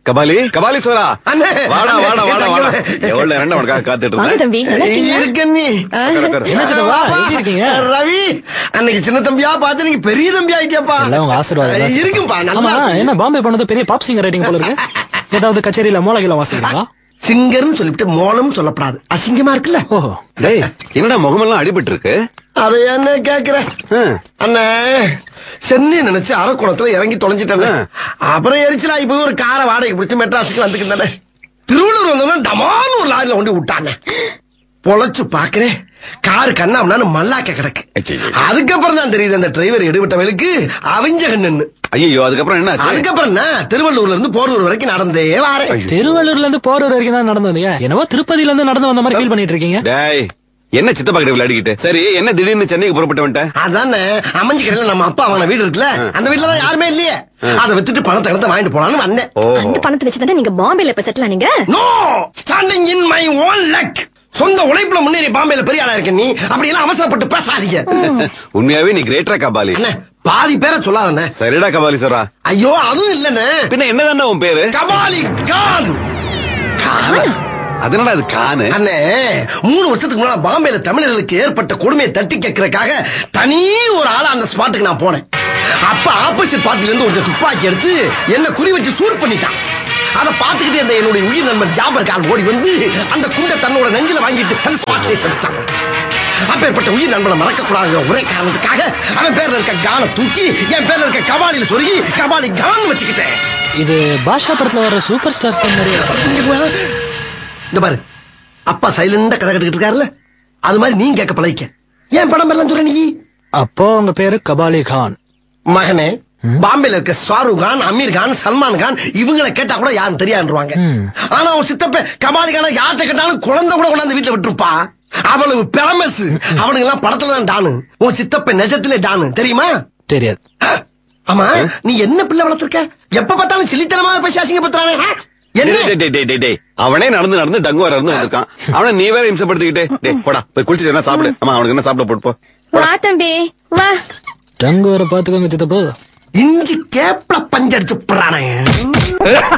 கபாலி கபாலீஸ்வரா அண்ணே, வாடா அண்ணே, வாடா வாடா வாடா தங்கமே. எவ்வளவு நேரம் உனக்காக காத்துட்டு வாங்க இருந்தேன் தம்பி நல்லா இருக்கீங்களா? இருக்க நீ உட்காரு, உட்காரு. என்ன சித்தப்பா, எப்படி இருக்கீங்க? ரவி அன்னைக்கு சின்ன தம்பியா பார்த்து நீங்க பெரிய தம்பி ஆயிட்டியாப்பா எல்லாம் உங்க ஆசீர்வாதம் தான். இருக்கும்பா ஆமா நல்லா என்ன பாம்பே பண்ணது பெரிய பாப் சிங்கர் ரைட்டிங் போல இருக்கு ஏதாவது கச்சேரியில மூலகில வாசிக்கிறீங்களா சிங்கர்னு சொல்லிட்டு மோளம் சொல்லப்படாது அசிங்கமா இருக்குல்ல ஓஹோ டேய் என்னடா முகமெல்லாம் அடிபட்டு இருக்கு அதை என்ன கேக்குற அண்ணே சென்னை நினைச்சு அரக்கோணத்துல இறங்கி தொலைஞ்சிட்டேன் அப்புறம் எரிச்சலா இப்ப ஒரு காரை வாடகை பிடிச்சு மெட்ராஸுக்கு வந்துக்கிட்டே திருவள்ளூர் வந்தோம்னா டமான்னு ஒரு லாரில கொண்டு விட்டாங்க பொழைச்சு பாக்குறேன் காரு கண்ணாமண்ணு மல்லாக்க கிடக்கு ஐயையோ. அதுக்கப்புறம் தான் தெரியுது அந்த டிரைவர் எடுபட்டவளுக்கு அவிஞ்ச கண்ணு ஐயோ அதுக்கப்புறம் என்ன ஆச்சு? அதுக்கப்புறம் என்ன திருவள்ளூர்ல இருந்து போரூர் வரைக்கும் நடந்தே வாரேன் திருவள்ளூர்ல இருந்து போரூர் வரைக்கும் தான் நடந்து வந்தீங்க என்னவோ திருப்பதியில இருந்து நடந்து வந்த மாதிரி ஃபீல் பண்ணிட்டு இருக்கீங்க டேய் என்ன சித்தப்பா கிட்ட விளையாடிக்கிட்டு சரி என்ன திடீர்னு சென்னைக்கு புறப்பட்டு வந்துட்ட அதானே அமைஞ்சுக்கிறதுல நம்ம அப்பா வாங்கின வீடு இருக்குல்ல அந்த வீட்டுல தான் யாருமே இல்லையே அதை வித்துட்டு பணத்தை கடத்த வாங்கிட்டு போலான்னு வந்தேன் ஓஹோ அந்த பணத்தை வச்சுதான் நீங்க பாம்பேல இப்ப செட்டில் ஆனீங்க no standing in my own luck சொந்த உழைப்புல முன்னேறி பாம்பேல பெரிய ஆளா இருக்க நீ அப்படி எல்லாம் அவசரப்பட்டு பேசாதீங்க உண்மையாவே நீ கிரேட்டரா கபாலி அண்ணே பாதி பேரை சொல்லாதண்ணே சரிடா கபாலீஸ்வரா ஐயோ அதுவும் இல்லண்ணே பின்ன என்னதான்டா உன் பேரு கபாலி கான் அதனால அது கானு அண்ணே மூணு வருஷத்துக்கு முன்னால பாம்பேல தமிழர்களுக்கு ஏற்பட்ட கொடுமையை தட்டி கேட்கறதுக்காக தனி ஒரு ஆளா அந்த ஸ்பாட்டுக்கு நான் போனேன் அப்ப ஆப்போசிட் பார்ட்டில இருந்து ஒருத்தர் துப்பாக்கி எடுத்து என்ன குறி வச்சு சூட் பண்ணிட்டான் அதை பார்த்துக்கிட்டே அந்த என்னுடைய உயிர் நண்பன் ஜாபர் கான் ஓடி வந்து அந்த குண்டை தன்னோட நெஞ்சில வாங்கிட்டு அந்த ஸ்பாட்லயே செலுத்தான் அப்பேற்பட்ட உயிர் நண்பனை மறக்க கூடாதுங்கிற ஒரே காரணத்துக்காக அவன் பேர்ல இருக்க கானை தூக்கி என் பேர்ல இருக்க கபாலில சொருகி கபாலி கான் வச்சுக்கிட்டேன் இது பாஷா படத்துல வர சூப்பர் ஸ்டார் மாதிரி இங்க வா. இந்த பாரு அப்பா சைலண்டா கதை கட்டுக்கிட்டு இருக்காருல்ல அது மாதிரி நீ கேட்க பழகிக்க ஏன் படம் எல்லாம் சொல்ற நீ அப்போ உங்க பேரு கபாலி கான் மகனே பாம்பேல இருக்க ஷாருக் கான் அமீர் கான் சல்மான் கான் இவங்களை கேட்டா கூட யாரும் தெரியாதுருவாங்க ம். ஆனா அவன் சித்தப்ப கபாலி கான யார்கிட்ட கேட்டாலும் குழந்தை கூட கொண்டாந்து வீட்டுல விட்டுருப்பா அவ்வளவு பெரமஸ் அவனுங்க எல்லாம் படத்துல தான் டானு உன் சித்தப்ப நெஜத்திலே டானு தெரியுமா தெரியாது ஆமா நீ என்ன பிள்ளை வளர்த்திருக்க எப்ப பார்த்தாலும் சிலித்தனமா பேசி அசிங்கப்படுத்துறானே ஆ? என்ன டேய், டேய், டேய், டேய், டேய். அவனே நடந்து நடந்து டங்கு வர இருந்து வந்திருக்கான் அவனை நீ வேற இம்சப்படுத்திக்கிட்டே டேய் போடா போய் குளிச்சுட்டு என்ன சாப்பிடு அம்மா அவனுக்கு என்ன சாப்பிட போட்டு போ வா தம்பி வா டங்கு வர பாத்துக்கோங்க சித்தப்போ இஞ்சி கேப்ல பஞ்சடிச்சு போறானே